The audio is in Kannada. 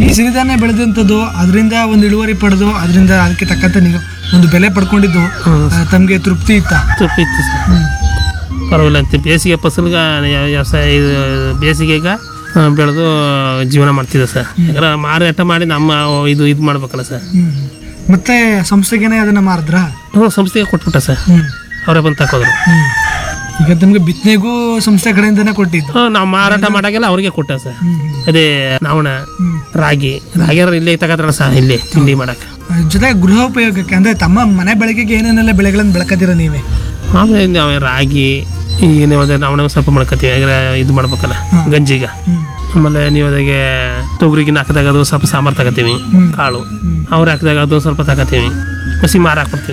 ಈ ಸಿರಿಧಾನ್ಯ ಬೆಳೆದಂಥದ್ದು ಅದರಿಂದ ಒಂದು ಇಳುವರಿ ಪಡೆದು ಅದರಿಂದ ಅದಕ್ಕೆ ತಕ್ಕಂತೆ ನೀವು ಒಂದು ಬೆಲೆ ಪಡ್ಕೊಂಡಿದ್ದು ಆ, ತಮ್ಗೆ ತೃಪ್ತಿ ಇತ್ತ ತೃಪ್ತಿ ಇತ್ತು ಸರ್ ಪರವಾಗಿಲ್ಲ ಅಂತ ಬೇಸಿಗೆ ಫಸಲ್ಗೆ ವ್ಯವಸಾಯ ಇದು ಬೇಸಿಗೆಗೆ ಬೆಳೆದು ಜೀವನ ಮಾಡ್ತಿದ್ದೆ ಸರ್ ಯಾಕಂದ್ರೆ ಮಾರಾಟ ಮಾಡಿ ನಮ್ಮ ಇದು ಇದು ಮಾಡ್ಬೇಕಲ್ಲ ಸರ್ ಹ್ಮ್ ಮತ್ತೆ ಸಂಸ್ಥೆಗೇನೆ ಅದನ್ನ ಮಾರಿದ್ರಾ ನಾವು ಸಂಸ್ಥೆಗೆ ಕೊಟ್ಬಿಟ್ಟ ಸರ್ ಹ್ಮ್ ಅವರೇ ಬಂದು ತಕೋದ್ರು ಹ್ಮ್ ಈಗ ನಿಮ್ಗೆ ಬಿತ್ತನೆಗೂ ಸಂಸ್ಥೆ ಕಡೆಯಿಂದನೇ ಕೊಟ್ಟಿದ್ದು ಹ್ಮ್, ನಾವು ಮಾರಾಟ ಮಾಡಾಗೆಲ್ಲ ಅವ್ರಿಗೆ ಕೊಟ್ಟ ಸರ್ ಹ್ಮ್ ಅದೇ ನಾವಣ ಹ್ಮ್ ರಾಗಿ ರಾಗಿ ಇಲ್ಲೇ ತಗೋತಾರ ಸರ್ ಇಲ್ಲಿ ತಿಂಡಿ ಮಾಡಕ್ಕೆ ಅದ್ರ ಜೊತೆ ಗೃಹೋಪಯೋಗಕ್ಕೆ ಅಂದ್ರೆ ತಮ್ಮ ಮನೆ ಬೆಳಕಿಗೆ ಏನೇನೆಲ್ಲ ಬೆಳೆಗಳನ್ನ ಬೆಳಕದಿರ ನೀವೇ ಆಮೇಲೆ ನಾವು ರಾಗಿ ಈಗ ನೀವು ಅದೇ ನಾವು ಸ್ವಲ್ಪ ಮಾಡ್ಕೊತೀವಿ ಯಾಕಂದ್ರೆ ಇದು ಮಾಡ್ಬೇಕಲ್ಲ ಗಂಜಿಗ ಹ್ಮ್ ಆಮೇಲೆ ನೀವು ಅದಾಗೆ ತೊಗರಿಗೆ ಹಾಕಿದಾಗ ಅದು ಸ್ವಲ್ಪ ಸಾಂಬಾರು ತಗೋತೀವಿ ಕಾಳು ಅವ್ರು ಹಾಕಿದಾಗ ಅದು ಸ್ವಲ್ಪ ತಗೋತೀವಿ ಹಸಿ ಮಾರು ಹಾಕ್ಬಿಡ್ತೀವಿ